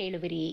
ಕೇಳುವಿರಿ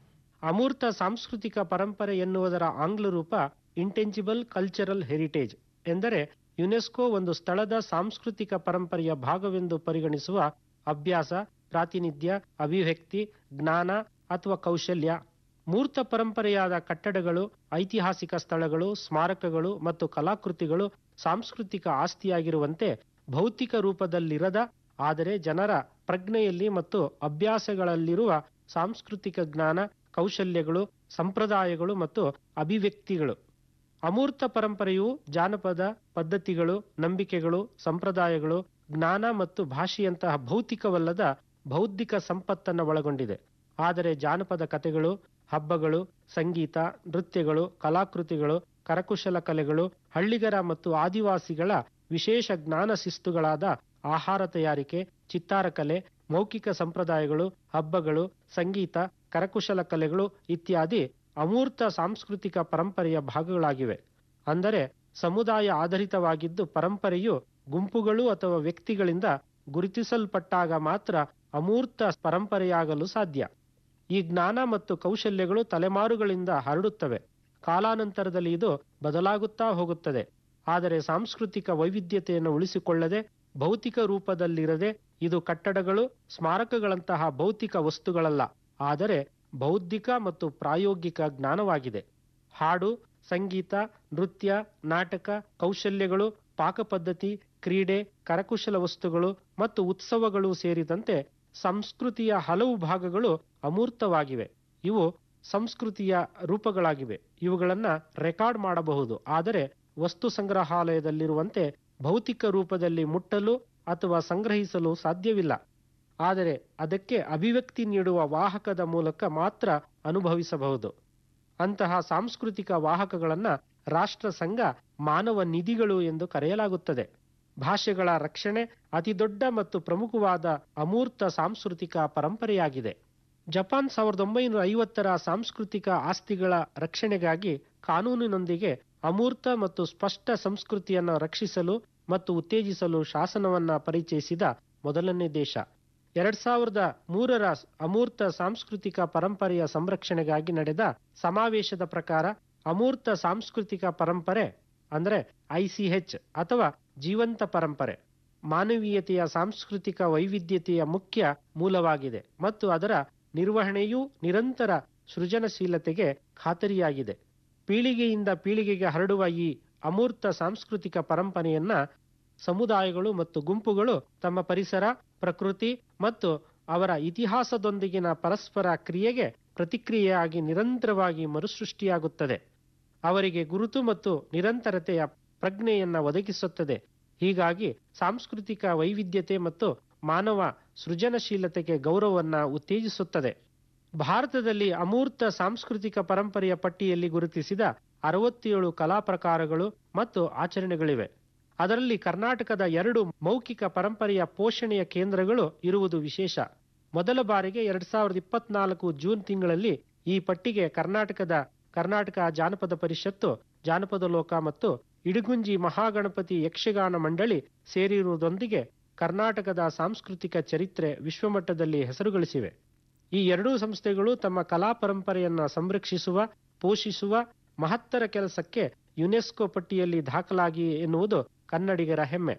ಅಮೂರ್ತ ಸಾಂಸ್ಕೃತಿಕ ಪರಂಪರೆ ಎನ್ನುವುದರ ಆಂಗ್ಲ ರೂಪ ಇಂಟೆಂಜಿಬಲ್ ಕಲ್ಚರಲ್ ಹೆರಿಟೇಜ್ ಎಂದರೆ ಯುನೆಸ್ಕೋ ಒಂದು ಸ್ಥಳದ ಸಾಂಸ್ಕೃತಿಕ ಪರಂಪರೆಯ ಭಾಗವೆಂದು ಪರಿಗಣಿಸುವ ಅಭ್ಯಾಸ ಪ್ರಾತಿನಿಧ್ಯ ಅಭಿವ್ಯಕ್ತಿ ಜ್ಞಾನ ಅಥವಾ ಕೌಶಲ್ಯ ಮೂರ್ತ ಪರಂಪರೆಯಾದ ಕಟ್ಟಡಗಳು ಐತಿಹಾಸಿಕ ಸ್ಥಳಗಳು ಸ್ಮಾರಕಗಳು ಮತ್ತು ಕಲಾಕೃತಿಗಳು ಸಾಂಸ್ಕೃತಿಕ ಆಸ್ತಿಯಾಗಿರುವಂತೆ ಭೌತಿಕ ರೂಪದಲ್ಲಿರದ ಆದರೆ ಜನರ ಪ್ರಜ್ಞೆಯಲ್ಲಿ ಮತ್ತು ಅಭ್ಯಾಸಗಳಲ್ಲಿರುವ ಸಾಂಸ್ಕೃತಿಕ ಜ್ಞಾನ ಕೌಶಲ್ಯಗಳು ಸಂಪ್ರದಾಯಗಳು ಮತ್ತು ಅಭಿವ್ಯಕ್ತಿಗಳು ಅಮೂರ್ತ ಪರಂಪರೆಯು ಜಾನಪದ ಪದ್ಧತಿಗಳು ನಂಬಿಕೆಗಳು ಸಂಪ್ರದಾಯಗಳು ಜ್ಞಾನ ಮತ್ತು ಭಾಷೆಯಂತಹ ಭೌತಿಕವಲ್ಲದ ಬೌದ್ಧಿಕ ಸಂಪತ್ತನ್ನು ಒಳಗೊಂಡಿದೆ ಆದರೆ ಜಾನಪದ ಕಥೆಗಳು ಹಬ್ಬಗಳು ಸಂಗೀತ ನೃತ್ಯಗಳು ಕಲಾಕೃತಿಗಳು ಕರಕುಶಲ ಕಲೆಗಳು ಹಳ್ಳಿಗರ ಮತ್ತು ಆದಿವಾಸಿಗಳ ವಿಶೇಷ ಜ್ಞಾನ ಶಿಸ್ತುಗಳಾದ ಆಹಾರ ತಯಾರಿಕೆ ಚಿತ್ತಾರ ಕಲೆ ಮೌಖಿಕ ಸಂಪ್ರದಾಯಗಳು ಹಬ್ಬಗಳು ಸಂಗೀತ ಕರಕುಶಲ ಕಲೆಗಳು ಇತ್ಯಾದಿ ಅಮೂರ್ತ ಸಾಂಸ್ಕೃತಿಕ ಪರಂಪರೆಯ ಭಾಗಗಳಾಗಿವೆ ಅಂದರೆ ಸಮುದಾಯ ಆಧಾರಿತವಾಗಿದ್ದು ಪರಂಪರೆಯು ಗುಂಪುಗಳು ಅಥವಾ ವ್ಯಕ್ತಿಗಳಿಂದ ಗುರುತಿಸಲ್ಪಟ್ಟಾಗ ಮಾತ್ರ ಅಮೂರ್ತ ಪರಂಪರೆಯಾಗಲು ಸಾಧ್ಯ ಈ ಜ್ಞಾನ ಮತ್ತು ಕೌಶಲ್ಯಗಳು ತಲೆಮಾರುಗಳಿಂದ ಹರಡುತ್ತವೆ ಕಾಲಾನಂತರದಲ್ಲಿ ಇದು ಬದಲಾಗುತ್ತಾ ಹೋಗುತ್ತದೆ ಆದರೆ ಸಾಂಸ್ಕೃತಿಕ ವೈವಿಧ್ಯತೆಯನ್ನು ಉಳಿಸಿಕೊಳ್ಳದೆ ಭೌತಿಕ ರೂಪದಲ್ಲಿರದೆ ಇದು ಕಟ್ಟಡಗಳು ಸ್ಮಾರಕಗಳಂತಹ ಭೌತಿಕ ವಸ್ತುಗಳಲ್ಲ ಆದರೆ ಬೌದ್ಧಿಕ ಮತ್ತು ಪ್ರಾಯೋಗಿಕ ಜ್ಞಾನವಾಗಿದೆ ಹಾಡು ಸಂಗೀತ ನೃತ್ಯ ನಾಟಕ ಕೌಶಲ್ಯಗಳು ಪಾಕಪದ್ಧತಿ ಕ್ರೀಡೆ ಕರಕುಶಲ ವಸ್ತುಗಳು ಮತ್ತು ಉತ್ಸವಗಳು ಸೇರಿದಂತೆ ಸಂಸ್ಕೃತಿಯ ಹಲವು ಭಾಗಗಳು ಅಮೂರ್ತವಾಗಿವೆ ಇವು ಸಂಸ್ಕೃತಿಯ ರೂಪಗಳಾಗಿವೆ ಇವುಗಳನ್ನ ರೆಕಾರ್ಡ್ ಮಾಡಬಹುದು ಆದರೆ ವಸ್ತು ಸಂಗ್ರಹಾಲಯದಲ್ಲಿರುವಂತೆ ಭೌತಿಕ ರೂಪದಲ್ಲಿ ಮುಟ್ಟಲು ಅಥವಾ ಸಂಗ್ರಹಿಸಲು ಸಾಧ್ಯವಿಲ್ಲ ಆದರೆ ಅದಕ್ಕೆ ಅಭಿವ್ಯಕ್ತಿ ನೀಡುವ ವಾಹಕದ ಮೂಲಕ ಮಾತ್ರ ಅನುಭವಿಸಬಹುದು ಅಂತಹ ಸಾಂಸ್ಕೃತಿಕ ವಾಹಕಗಳನ್ನ ರಾಷ್ಟ್ರ ಸಂಘ ಮಾನವ ನಿಧಿಗಳು ಎಂದು ಕರೆಯಲಾಗುತ್ತದೆ ಭಾಷೆಗಳ ರಕ್ಷಣೆ ಅತಿದೊಡ್ಡ ಮತ್ತು ಪ್ರಮುಖವಾದ ಅಮೂರ್ತ ಸಾಂಸ್ಕೃತಿಕ ಪರಂಪರೆಯಾಗಿದೆ ಜಪಾನ್ ಸಾವಿರದ ಒಂಬೈನೂರ ಐವತ್ತರ ಸಾಂಸ್ಕೃತಿಕ ಆಸ್ತಿಗಳ ರಕ್ಷಣೆಗಾಗಿ ಕಾನೂನಿನೊಂದಿಗೆ ಅಮೂರ್ತ ಮತ್ತು ಸ್ಪಷ್ಟ ಸಂಸ್ಕೃತಿಯನ್ನು ರಕ್ಷಿಸಲು ಮತ್ತು ಉತ್ತೇಜಿಸಲು ಶಾಸನವನ್ನ ಪರಿಚಯಿಸಿದ ಮೊದಲನೇ ದೇಶ ಎರಡ್ ಸಾವಿರದ ಮೂರರ ಅಮೂರ್ತ ಸಾಂಸ್ಕೃತಿಕ ಪರಂಪರೆಯ ಸಂರಕ್ಷಣೆಗಾಗಿ ನಡೆದ ಸಮಾವೇಶದ ಪ್ರಕಾರ ಅಮೂರ್ತ ಸಾಂಸ್ಕೃತಿಕ ಪರಂಪರೆ ಅಂದ್ರೆ ಐಸಿಎಚ್ ಅಥವಾ ಜೀವಂತ ಪರಂಪರೆ ಮಾನವೀಯತೆಯ ಸಾಂಸ್ಕೃತಿಕ ವೈವಿಧ್ಯತೆಯ ಮುಖ್ಯ ಮೂಲವಾಗಿದೆ ಮತ್ತು ಅದರ ನಿರ್ವಹಣೆಯೂ ನಿರಂತರ ಸೃಜನಶೀಲತೆಗೆ ಖಾತರಿಯಾಗಿದೆ ಪೀಳಿಗೆಯಿಂದ ಪೀಳಿಗೆಗೆ ಹರಡುವ ಈ ಅಮೂರ್ತ ಸಾಂಸ್ಕೃತಿಕ ಪರಂಪರೆಯನ್ನ ಸಮುದಾಯಗಳು ಮತ್ತು ಗುಂಪುಗಳು ತಮ್ಮ ಪರಿಸರ ಪ್ರಕೃತಿ ಮತ್ತು ಅವರ ಇತಿಹಾಸದೊಂದಿಗಿನ ಪರಸ್ಪರ ಕ್ರಿಯೆಗೆ ಪ್ರತಿಕ್ರಿಯೆಯಾಗಿ ನಿರಂತರವಾಗಿ ಮರುಸೃಷ್ಟಿಯಾಗುತ್ತದೆ ಅವರಿಗೆ ಗುರುತು ಮತ್ತು ನಿರಂತರತೆಯ ಪ್ರಜ್ಞೆಯನ್ನ ಒದಗಿಸುತ್ತದೆ ಹೀಗಾಗಿ ಸಾಂಸ್ಕೃತಿಕ ವೈವಿಧ್ಯತೆ ಮತ್ತು ಮಾನವ ಸೃಜನಶೀಲತೆಗೆ ಗೌರವವನ್ನ ಉತ್ತೇಜಿಸುತ್ತದೆ ಭಾರತದಲ್ಲಿ ಅಮೂರ್ತ ಸಾಂಸ್ಕೃತಿಕ ಪರಂಪರೆಯ ಪಟ್ಟಿಯಲ್ಲಿ ಗುರುತಿಸಿದ ಅರವತ್ತೇಳು ಕಲಾ ಪ್ರಕಾರಗಳು ಮತ್ತು ಆಚರಣೆಗಳಿವೆ ಅದರಲ್ಲಿ ಕರ್ನಾಟಕದ ಎರಡು ಮೌಖಿಕ ಪರಂಪರೆಯ ಪೋಷಣೆಯ ಕೇಂದ್ರಗಳು ಇರುವುದು ವಿಶೇಷ ಮೊದಲ ಬಾರಿಗೆ ಎರಡ್ ಸಾವಿರದ ಇಪ್ಪತ್ನಾಲ್ಕು ಜೂನ್ ತಿಂಗಳಲ್ಲಿ ಈ ಪಟ್ಟಿಗೆ ಕರ್ನಾಟಕದ ಕರ್ನಾಟಕ ಜಾನಪದ ಪರಿಷತ್ತು ಜಾನಪದ ಲೋಕ ಮತ್ತು ಇಡಗುಂಜಿ ಮಹಾಗಣಪತಿ ಯಕ್ಷಗಾನ ಮಂಡಳಿ ಸೇರಿರುವುದೊಂದಿಗೆ ಕರ್ನಾಟಕದ ಸಾಂಸ್ಕೃತಿಕ ಚರಿತ್ರೆ ವಿಶ್ವಮಟ್ಟದಲ್ಲಿ ಹೆಸರುಗಳಿಸಿವೆ ಈ ಎರಡೂ ಸಂಸ್ಥೆಗಳು ತಮ್ಮ ಕಲಾ ಪರಂಪರೆಯನ್ನ ಸಂರಕ್ಷಿಸುವ ಪೋಷಿಸುವ ಮಹತ್ತರ ಕೆಲಸಕ್ಕೆ ಯುನೆಸ್ಕೋ ಪಟ್ಟಿಯಲ್ಲಿ ದಾಖಲಾಗಿ ಎನ್ನುವುದು ಕನ್ನಡಿಗರ ಹೆಮ್ಮೆ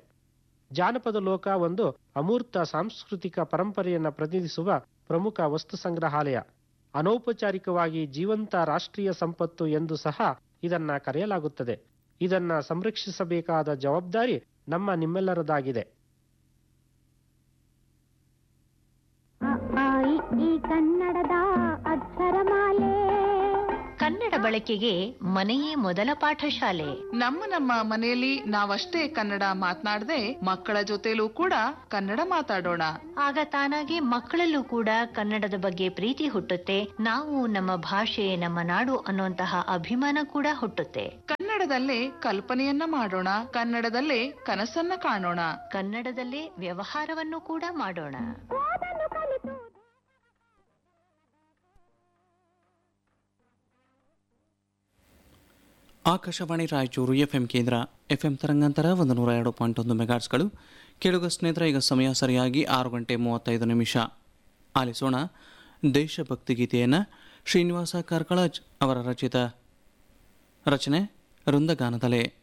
ಜಾನಪದ ಲೋಕ ಒಂದು ಅಮೂರ್ತ ಸಾಂಸ್ಕೃತಿಕ ಪರಂಪರೆಯನ್ನ ಪ್ರತಿನಿಧಿಸುವ ಪ್ರಮುಖ ವಸ್ತು ಸಂಗ್ರಹಾಲಯ ಅನೌಪಚಾರಿಕವಾಗಿ ಜೀವಂತ ರಾಷ್ಟ್ರೀಯ ಸಂಪತ್ತು ಎಂದು ಸಹ ಇದನ್ನ ಕರೆಯಲಾಗುತ್ತದೆ ಇದನ್ನ ಸಂರಕ್ಷಿಸಬೇಕಾದ ಜವಾಬ್ದಾರಿ ನಮ್ಮ ನಿಮ್ಮೆಲ್ಲರದಾಗಿದೆ ಈ ಕನ್ನಡದ ಅಕ್ಷರಮಾಲೆ ಕನ್ನಡ ಬಳಕೆಗೆ ಮನೆಯೇ ಮೊದಲ ಪಾಠಶಾಲೆ ನಮ್ಮ ನಮ್ಮ ಮನೆಯಲ್ಲಿ ನಾವಷ್ಟೇ ಕನ್ನಡ ಮಾತನಾಡದೆ ಮಕ್ಕಳ ಜೊತೆಲೂ ಕೂಡ ಕನ್ನಡ ಮಾತಾಡೋಣ ಆಗ ತಾನಾಗೆ ಮಕ್ಕಳಲ್ಲೂ ಕೂಡ ಕನ್ನಡದ ಬಗ್ಗೆ ಪ್ರೀತಿ ಹುಟ್ಟುತ್ತೆ ನಾವು ನಮ್ಮ ಭಾಷೆ ನಮ್ಮ ನಾಡು ಅನ್ನುವಂತಹ ಅಭಿಮಾನ ಕೂಡ ಹುಟ್ಟುತ್ತೆ ಕನ್ನಡದಲ್ಲೇ ಕಲ್ಪನೆಯನ್ನ ಮಾಡೋಣ ಕನ್ನಡದಲ್ಲೇ ಕನಸನ್ನ ಕಾಣೋಣ ಕನ್ನಡದಲ್ಲೇ ವ್ಯವಹಾರವನ್ನು ಕೂಡ ಮಾಡೋಣ ಓದಲು ಕಲಿತು ಆಕಾಶವಾಣಿ ರಾಯಚೂರು ಎಫ್ಎಂ ಕೇಂದ್ರ ಎಫ್ಎಂ ತರಂಗಾಂತರ ಒಂದು ನೂರ ಎರಡು ಪಾಯಿಂಟ್ ಒಂದು ಮೆಗಾಟ್ಸ್ಗಳು ಕೇಳುಗ ಸ್ನೇಹಿತರ ಈಗ ಸಮಯ ಸರಿಯಾಗಿ ಆರು ಗಂಟೆ ಮೂವತ್ತೈದು ನಿಮಿಷ ಆಲಿಸೋಣ ದೇಶಭಕ್ತಿ ಗೀತೆಯನ್ನು ಶ್ರೀನಿವಾಸ ಕಾರ್ಕಳಜ್ ಅವರ ರಚಿತ ರಚನೆ ವೃಂದಗಾನದಲೆ